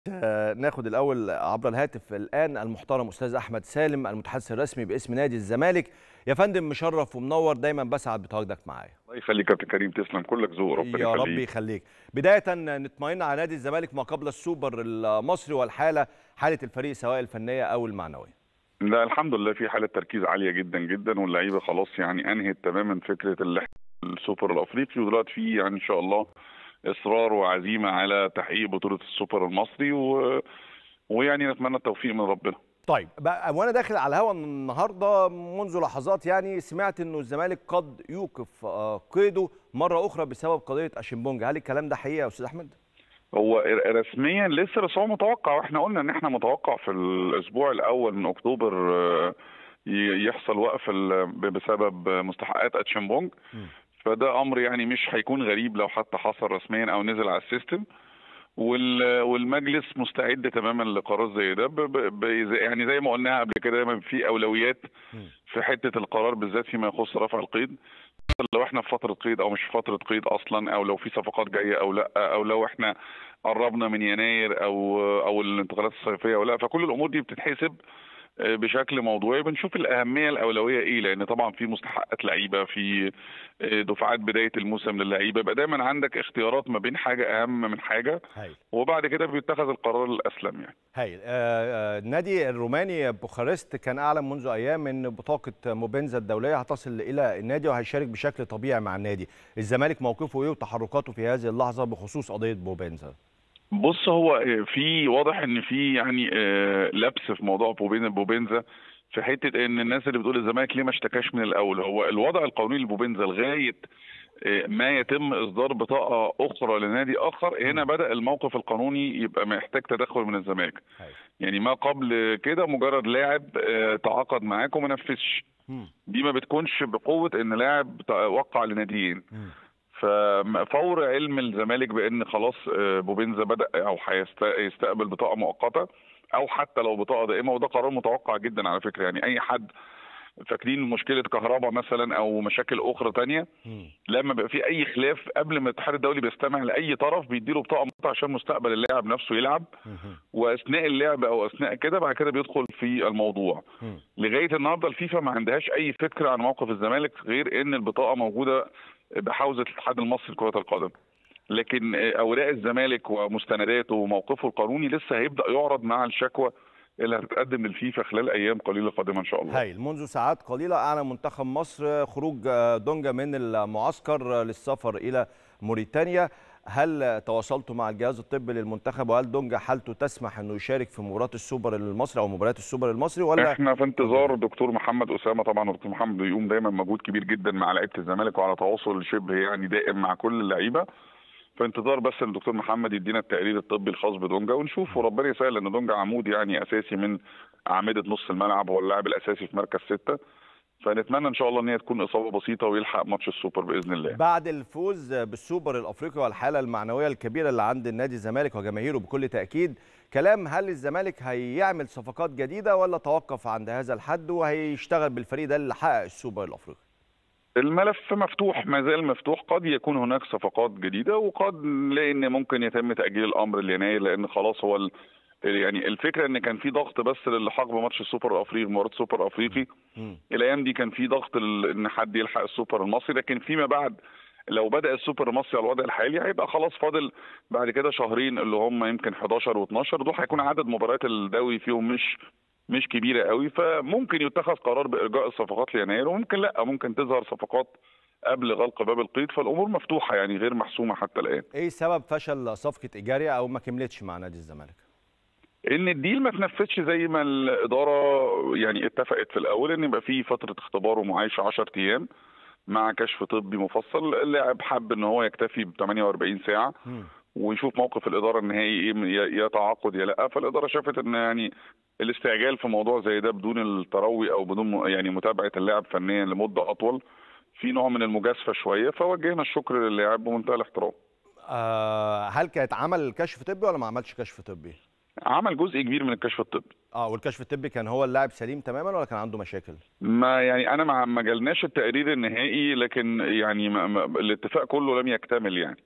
آه، ناخد الاول عبر الهاتف الان المحترم استاذ احمد سالم المتحدث الرسمي باسم نادي الزمالك يا فندم مشرف ومنور دايما بسعد بتواجدك معايا الله يخليك يا كابتن كريم تسلم كلك ذوق ربنا يا رب يخليك يخليك بدايه نطمئن على نادي الزمالك ما قبل السوبر المصري والحاله حاله الفريق سواء الفنيه او المعنويه لا الحمد لله في حاله تركيز عاليه جدا جدا واللعيبه خلاص يعني انهت تماما فكره اللي السوبر الافريقي ودلوقتي في يعني ان شاء الله اصرار وعزيمه على تحقيق بطوله السوبر المصري و... ويعني نتمنى التوفيق من ربنا طيب بقى وانا داخل على الهوا النهارده منذ لحظات يعني سمعت انه الزمالك قد يوقف آه، قيده مره اخرى بسبب قضيه اشمبونج هل الكلام ده حقيقه يا استاذ احمد هو رسميا لسه بس هو متوقع واحنا قلنا ان احنا متوقع في الاسبوع الاول من اكتوبر آه، ي- يحصل وقف ال- بسبب مستحقات اتشمبونج فده امر يعني مش هيكون غريب لو حتى حصل رسميا او نزل على السيستم وال- والمجلس مستعد تماما لقرار زي ده ب- ب- ب- زي- يعني زي ما قلناها قبل كده دايما في اولويات في حته القرار بالذات فيما يخص رفع القيد لو احنا في فتره قيد او مش في فتره قيد اصلا او لو في صفقات جايه او لا او لو احنا قربنا من يناير او او الانتقالات الصيفيه او لا فكل الامور دي بتتحسب آه، بشكل موضوعي بنشوف الاهميه الاولويه ايه لان طبعا في مستحقات لعيبه في آه، دفعات بدايه الموسم للعيبه يبقى دايما عندك اختيارات ما بين حاجه اهم من حاجه هايل وبعد كده بيتخذ القرار الاسلم يعني هايل آه، آه، النادي الروماني بوخارست كان اعلن منذ ايام ان بطاقه موبينزا الدوليه هتصل الى النادي وهيشارك بشكل طبيعي مع النادي الزمالك موقفه ايه وتحركاته في هذه اللحظه بخصوص قضيه موبينزا بص هو في واضح ان في يعني آه، لبس في موضوع بوبين بوبينزا في حته ان الناس اللي بتقول الزمالك ليه ما اشتكاش من الاول هو الوضع القانوني لبوبينزا لغايه آه، ما يتم اصدار بطاقه اخرى لنادي اخر هنا بدا الموقف القانوني يبقى محتاج تدخل من الزمالك هايل يعني ما قبل كده مجرد لاعب آه، تعاقد معاك وما نفذش مم. دي ما بتكونش بقوه ان لاعب وقع لناديين مم. ففور علم الزمالك بان خلاص آه، بوبينزا بدا او هيستقبل بطاقه مؤقته او حتى لو بطاقه دائمه وده قرار متوقع جدا على فكره يعني اي حد فاكرين مشكله كهرباء مثلا او مشاكل اخرى تانية مم. لما بيبقى في اي خلاف قبل ما الاتحاد الدولي بيستمع لاي طرف بيديله بطاقه مؤقته عشان مستقبل اللاعب نفسه يلعب مم. واثناء اللعب او اثناء كده بعد كده بيدخل في الموضوع مم. لغايه النهارده الفيفا ما عندهاش اي فكره عن موقف الزمالك غير ان البطاقه موجوده بحوزه الاتحاد المصري لكره القدم لكن اوراق الزمالك ومستنداته وموقفه القانوني لسه هيبدا يعرض مع الشكوى اللي هتتقدم للفيفا خلال ايام قليله قادمه ان شاء الله هايل منذ ساعات قليلة أعلن منتخب مصر خروج آه، دونجا من المعسكر آه، للسفر إلى موريتانيا هل تواصلتوا مع الجهاز الطبي للمنتخب وهل دونجا حالته تسمح انه يشارك في مباراة السوبر المصري او مباريات السوبر المصري ولا احنا في انتظار دكتور محمد اسامه طبعا ودكتور محمد بيقوم دايما مجهود كبير جدا مع لعيبه الزمالك وعلى تواصل شبه يعني دائم مع كل اللعيبه في انتظار بس ان الدكتور محمد يدينا التقرير الطبي الخاص بدونجا ونشوف وربنا يسهل ان دونجا عمود يعني اساسي من اعمده نص الملعب هو اللاعب الاساسي في مركز سته فنتمنى ان شاء الله ان هي تكون اصابه بسيطه ويلحق ماتش السوبر باذن الله بعد الفوز بالسوبر الافريقي والحالة المعنوية الكبيرة اللي عند النادي الزمالك وجماهيره بكل تأكيد كلام هل الزمالك هيعمل صفقات جديدة ولا توقف عند هذا الحد وهيشتغل بالفريق ده اللي حقق السوبر الافريقي الملف مفتوح ما زال مفتوح قد يكون هناك صفقات جديده وقد نلاقي ان ممكن يتم تاجيل الامر ليناير لان خلاص هو ال... يعني الفكره ان كان في ضغط بس للحاق بماتش السوبر الافريقي مباراه السوبر الافريقي مم. الايام دي كان في ضغط ال- ان حد يلحق السوبر المصري لكن فيما بعد لو بدا السوبر المصري على الوضع الحالي هيبقى خلاص فاضل بعد كده شهرين اللي هم يمكن 11 و12 دول هيكون عدد مباريات الدوري فيهم مش مش كبيره قوي فممكن يتخذ قرار بارجاء الصفقات ليناير وممكن لا ممكن تظهر صفقات قبل غلق باب القيد فالامور مفتوحه يعني غير محسومه حتى الان ايه سبب فشل صفقة ايجاريا او ما كملتش مع نادي الزمالك ان الديل ما تنفذش زي ما الاداره يعني اتفقت في الاول ان يبقى في فتره اختبار ومعايشه 10 ايام مع كشف طبي مفصل اللاعب حب ان هو يكتفي ب 48 ساعه مم. ويشوف موقف الاداره النهائي ايه يا- يا تعاقد يا لا فالاداره شافت ان يعني الاستعجال في موضوع زي ده بدون التروي او بدون م- يعني متابعه اللاعب فنيا لمده اطول في نوع من المجازفه شويه فوجهنا الشكر للاعب بمنتهى الاحترام آه هل كانت عمل كشف طبي ولا ما عملش كشف طبي عمل جزء كبير من الكشف الطبي اه والكشف الطبي كان هو اللاعب سليم تماما ولا كان عنده مشاكل ما يعني انا ما ما جالناش التقرير النهائي لكن يعني ما ما الاتفاق كله لم يكتمل يعني